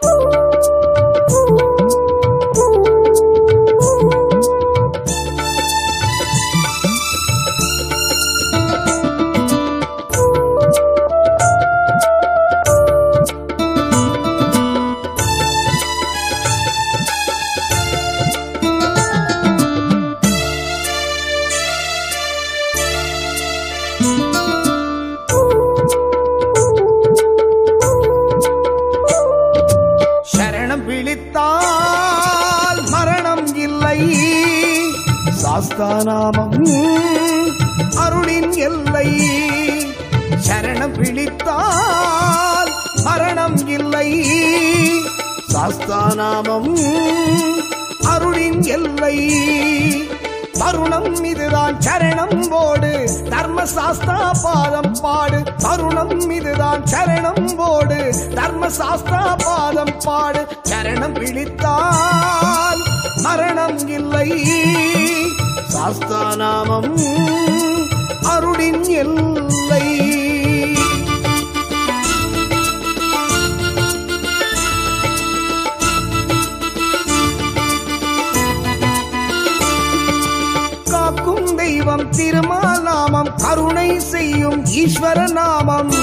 சரணம் விழித்தால் மரணம் இல்லை சாஸ்தாநாமம் அருளின் எல்லை சரணம் விழித்தால் மரணம் இல்லை சாஸ்தாநாமம் அருளின் எல்லை தருணம் இதுதான் சரணம் போடு தர்ம சாஸ்தா பாதம் பாடு தருணம் இதுதான் சரணம் போடு தர்ம சாஸ்தா பாதம் பாடு சரணம் பிடித்தால் மரணம் இல்லை சாஸ்தா நாமம் அருளின் எல்லை காக்கும் தெய்வம் திருமால் நாமம் கருணை செய்யும் ஈஸ்வர நாமம்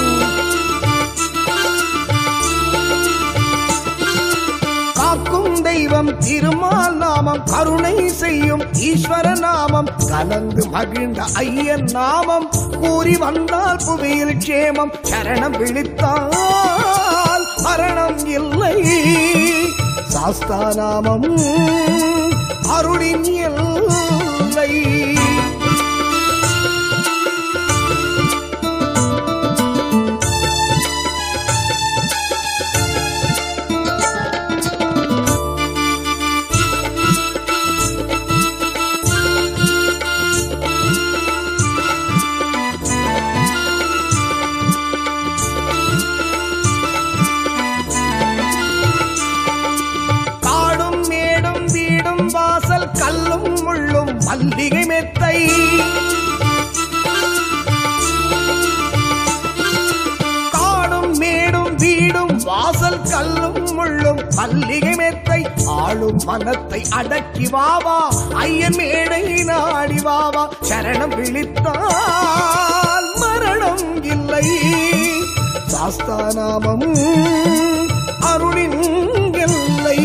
காக்கும் தெய்வம் திருமால் நாமம் கருணை செய்யும் ஈஸ்வர நாமம் கலந்து மகிழ்ந்த ஐயன் நாமம் கூறி வந்தால் புவியில் க்ஷேமம் சரணம் விழித்தால் மரணம் இல்லை சாஸ்தா நாமம் அருளின் எல்லை காடும் மேடும் வீடும் வாசல் கல்லும் முள்ளும் மல்லிகை மெத்தை காடும் மேடும் வீடும் வாசல் கல்லும் முள்ளும் மல்லிகை மெத்தை ஆளும் மனத்தை அடக்கி வாவா ஐயன் மேடை நாடி வாவா சரணம் விழித்தால் மரணம் இல்லை சாஸ்தாநாமம் அருளின் எல்லை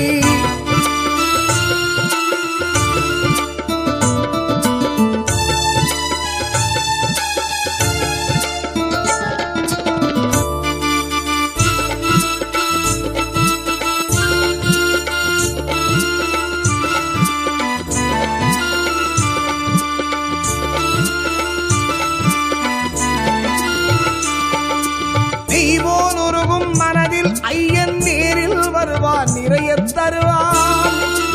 தெய்வோன் உருகும் மனதில் ஐயன் நேரில் வருவான் நிறைய தருவான்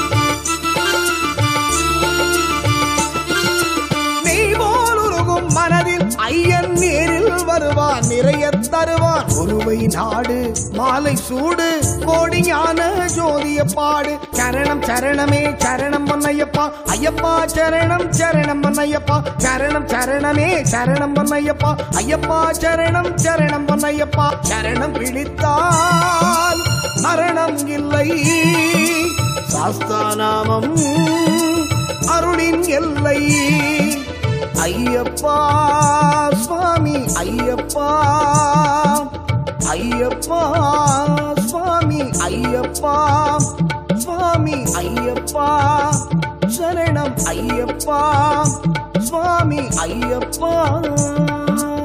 தெய்வோன் உருகும் மனதில் ஐயன் நேரில் வருவான் நிறைய தருவான் ஒருவை நாடு மாலை சூடு கோடி ஞான ஜோதிய பாடு சரணம் சரணமே சரணம் பொன்னையப்பா ஐயப்பா சரணம் சரணம் பொன்னையப்பா சரணம் சரணமே சரணம் பொன்னையப்பா ஐயப்பா சரணம் சரணம் பொன்னையப்பா சரணம் பிடித்தால் மரணம் இல்லை சாஸ்தாநாமம் அருளின் எல்லை ஐயப்பா சுவாமி ஐயப்பா ஐயப்பா சுவாமி ஐயப்பா சுவாமி ஐயப்பா சரணம் ஐயப்பா சுவாமி ஐயப்பா